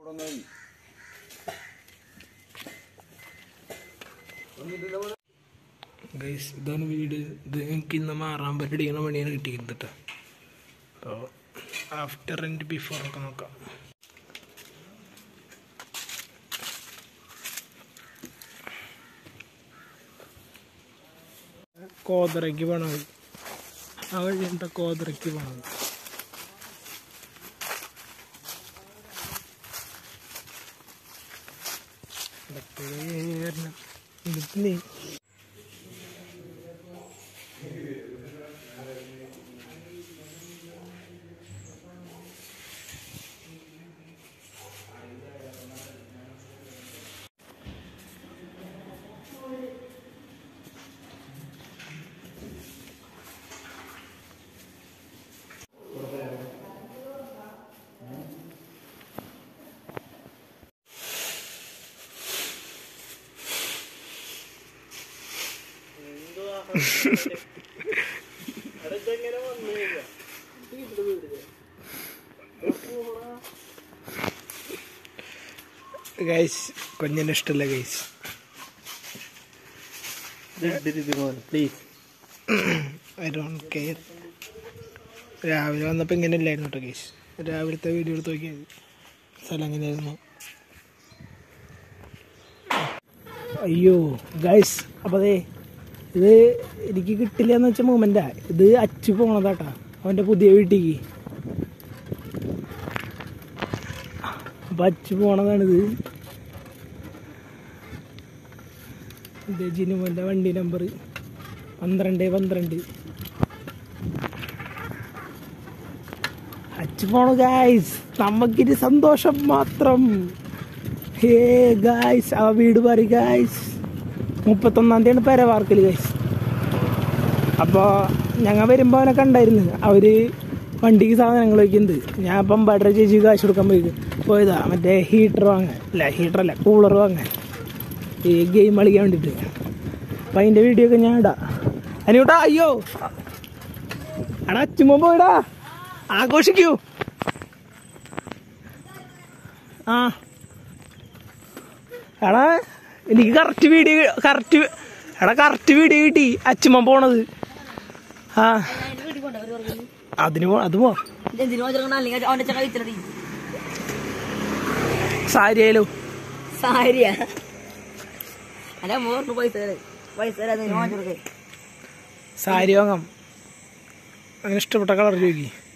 guys ഇതാണ് വീട് ഇത് എനിക്ക് ഇന്ന് മാറാൻ പറ്റിയിരിക്കുന്ന പണിയാണ് കിട്ടിയിരുന്നത് കേട്ടോ അപ്പോൾ ആഫ്റ്റർ ആൻഡ് ബിഫോർ ഒക്കെ നോക്കാം കോതറയ്ക്ക് പോണത് ആ വഴി എന്താ കോതറയ്ക്ക് പോണത് ഇടയ്ക്ക് വരണം ഇതില്ലേ ഗൈസ് കുഞ്ഞിന് ഇഷ്ടമല്ല guys please I don't care രാവിലെ വന്നപ്പോൾ ഇങ്ങനെ ഇല്ലായിരുന്നു കേട്ടോ ഗൈസ് രാവിലത്തെ വീഡിയോ എടുത്ത് നോക്കിയാൽ മതി സ്ഥലം എങ്ങനെയായിരുന്നു അയ്യോ ഗൈസ് അപ്പോൾ അതെ ഇത് എനിക്ക് കിട്ടില്ല എന്ന് വെച്ച മൂമെൻറ്റാ ഇത് അച്ചു പോണതാട്ടാ അവൻ്റെ പുതിയ വീട്ടിലേക്ക് അപ്പം അച്ചു പോണതാണിത് ഇത് ജിനുമോൻ്റെ വണ്ടി നമ്പർ പന്ത്രണ്ട് പന്ത്രണ്ട് അച്ചു പോണു ഗായ്സ് നമുക്കിത് സന്തോഷം മാത്രം ഹേ ഗായ്സ് ആ വീട് പറ ഗായ്സ് മുപ്പത്തൊന്നാം തീയതിയാണ് പെര വാർക്കൽ ഗായ്സ് അപ്പോൾ ഞങ്ങൾ വരുമ്പോൾ അവനെ കണ്ടായിരുന്നു അവർ വണ്ടിക്ക് സാധനങ്ങൾ വയ്ക്കുന്നത് ഞാൻ അപ്പം ബട്ടർ ചേച്ചി കാശ് കൊടുക്കാൻ പോയി പോയതാ മറ്റേ ഹീറ്റർ വാങ്ങാൻ അല്ല ഹീറ്റർ അല്ല കൂളർ വാങ്ങാൻ ഈ ഗെയിം കളിക്കാൻ വേണ്ടിയിട്ട് അപ്പം അതിൻ്റെ വീഡിയോ ഒക്കെ ഞാൻ ഇടാം അനിയൂട്ടാ അയ്യോ എടാ അച്ചുമ്പോ പോയിടാ ആഘോഷിക്കൂ ആ എടാ എനിക്ക് കറക്റ്റ് വീഡിയോ കറക്റ്റ് എടാ കറക്റ്റ് വീഡിയോ കിട്ടി അച്ചുമ്മ പോണത് ആ അതിന് പോ അത് പോ എന്തിനു വെച്ചിരിക്കണ അല്ലെങ്കിൽ അവന്റെ ചക്ക വിത്തിലടി സാരിയായാലോ സാരിയാ അല്ല മോറിന് പൈസ തരാം പൈസ തരാതെ വാങ്ങിച്ചെടുക്കേ സാരി വാങ്ങാം അങ്ങനെ ഇഷ്ടപ്പെട്ട കളർ ചോദിക്കി